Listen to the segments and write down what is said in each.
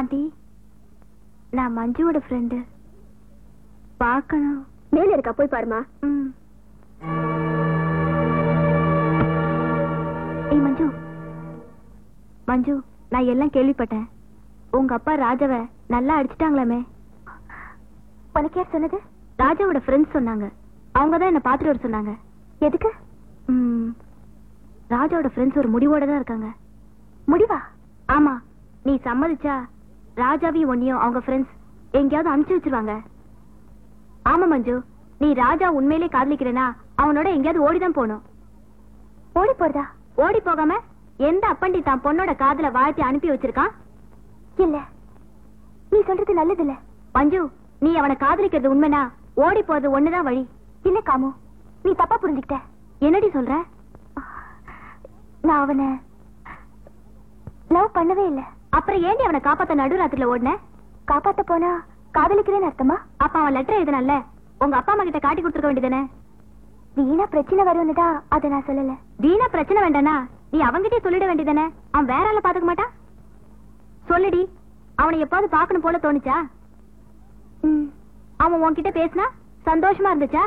aunty நான் மஞ்சுவோட friend பார்க்கணும் மேல இருக்கா போய் பாருமா ம் ஏய் மஞ்சு மஞ்சு நான் எல்லாம் கேள்விப்பட்டேன் உங்க அப்பா ராஜாவை நல்லா அடிச்சிட்டாங்களாமே உனக்கு யார் சொன்னது ராஜாவோட ஃப்ரெண்ட்ஸ் சொன்னாங்க அவங்க தான் என்ன பார்த்துட்டு வர சொன்னாங்க எதுக்கு ம், ராஜாவோட ஃப்ரெண்ட்ஸ் ஒரு முடிவோட தான் இருக்காங்க முடிவா ஆமா நீ சம்மதிச்சா ராஜாவையும் ஒன்னியும் அவங்க ஃப்ரெண்ட்ஸ் எங்கேயாவது அனுப்பிச்சு வச்சிருவாங்க ஆமா மஞ்சு நீ ராஜா உண்மையிலே காதலிக்கிறேனா அவனோட எங்கேயாவது ஓடிதான் போகணும் ஓடி போறதா ஓடி போகாம எந்த அப்பண்டி தான் பொண்ணோட காதுல வாழ்த்தி அனுப்பி வச்சிருக்கான் இல்ல நீ சொல்றது நல்லது இல்ல மஞ்சு நீ அவனை காதலிக்கிறது உண்மைனா ஓடி போறது ஒண்ணுதான் வழி இல்ல காமு நீ தப்பா புரிஞ்சுக்கிட்ட என்னடி சொல்ற நான் அவனை லவ் பண்ணவே இல்ல அப்புறம் ஏண்டி அவனை காப்பாத்த நடுராத்திரில ஓடுன காப்பாத்த போனா காதலிக்கிறேன்னு அர்த்தமா அப்ப அவன் லெட்டர் எழுதினல்ல உங்க அப்பா அம்மா கிட்ட காட்டி கொடுத்துருக்க வேண்டியதானே வீணா பிரச்சனை வரும்னு தான் அதை நான் சொல்லல வீணா பிரச்சனை வேண்டானா நீ அவங்கிட்டே சொல்லிட வேண்டியதானே அவன் வேற ஆள பாத்துக்க மாட்டான் சொல்லுடி அவனை எப்பாவது பார்க்கணும் போல தோணுச்சா ம், அவன் உன்கிட்ட பேசினா சந்தோஷமா இருந்துச்சா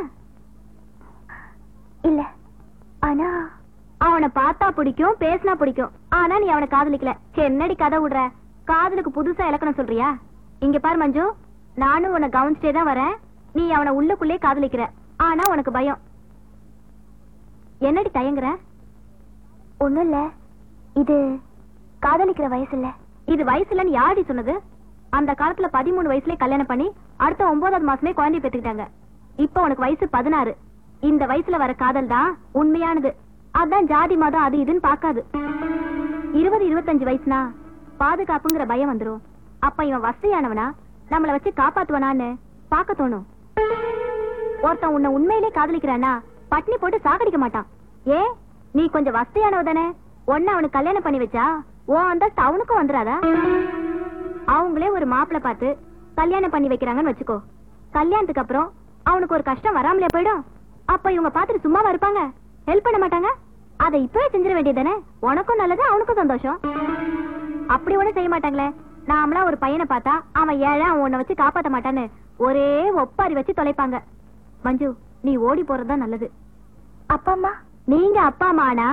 இல்ல ஆனா அவனை பார்த்தா பிடிக்கும் பேசினா பிடிக்கும் ஆனா நீ அவனை காதலிக்கல என்னடி கதை விடுற காதலுக்கு புதுசா இலக்கணம் சொல்றியா இங்க பாரு மஞ்சு நானும் உன்னை கவனிச்சிட்டே தான் வரேன் நீ அவனை உள்ளுக்குள்ளே காதலிக்கிற ஆனா உனக்கு பயம் என்னடி தயங்குற ஒண்ணும் இல்ல இது காதலிக்கிற வயசு இல்ல இது வயசுலன்னு யாரடி சொன்னது அந்த காலத்துல பதிமூணு வயசுலயே கல்யாணம் பண்ணி அடுத்த ஒன்பதாவது மாசமே குழந்தை பெத்துக்கிட்டாங்க இப்ப உனக்கு வயசு பதினாறு இந்த வயசுல வர காதல் தான் உண்மையானது அதான் ஜாதி மதம் அது இதுன்னு பார்க்காது இருபது இருபத்தஞ்சு வயசுனா பாதுகாப்புங்கிற பயம் வந்துரும் அப்ப இவன் வசதியானவனா நம்மள வச்சு காப்பாத்துவனான்னு பார்க்க தோணும் ஒருத்தன் உன்னை உண்மையிலே காதலிக்கிறானா பட்னி போட்டு சாகடிக்க மாட்டான் ஏ நீ கொஞ்சம் வசதியானவ தானே ஒன்னு அவனுக்கு கல்யாணம் பண்ணி வச்சா ஓ அந்தஸ்து அவனுக்கும் வந்துடாதா அவங்களே ஒரு மாப்பிள்ளை பார்த்து கல்யாணம் பண்ணி வைக்கிறாங்கன்னு வச்சுக்கோ கல்யாணத்துக்கு அப்புறம் அவனுக்கு ஒரு கஷ்டம் வராமலே போயிடும் அப்ப இவங்க பார்த்துட்டு சும்மாவா இருப்பாங்க ஹெல்ப் பண்ண மாட்டாங்க அதை இப்பவே செஞ்சிட வேண்டியதானே உனக்கும் நல்லது அவனுக்கும் சந்தோஷம் அப்படி ஒண்ணும் செய்ய மாட்டாங்களே நாமளா ஒரு பையனை பார்த்தா அவன் ஏழை அவன் உன்னை வச்சு காப்பாத்த மாட்டான்னு ஒரே ஒப்பாரி வச்சு தொலைப்பாங்க மஞ்சு நீ ஓடி போறதுதான் நல்லது அப்பா அம்மா நீங்க அப்பா அம்மா ஆனா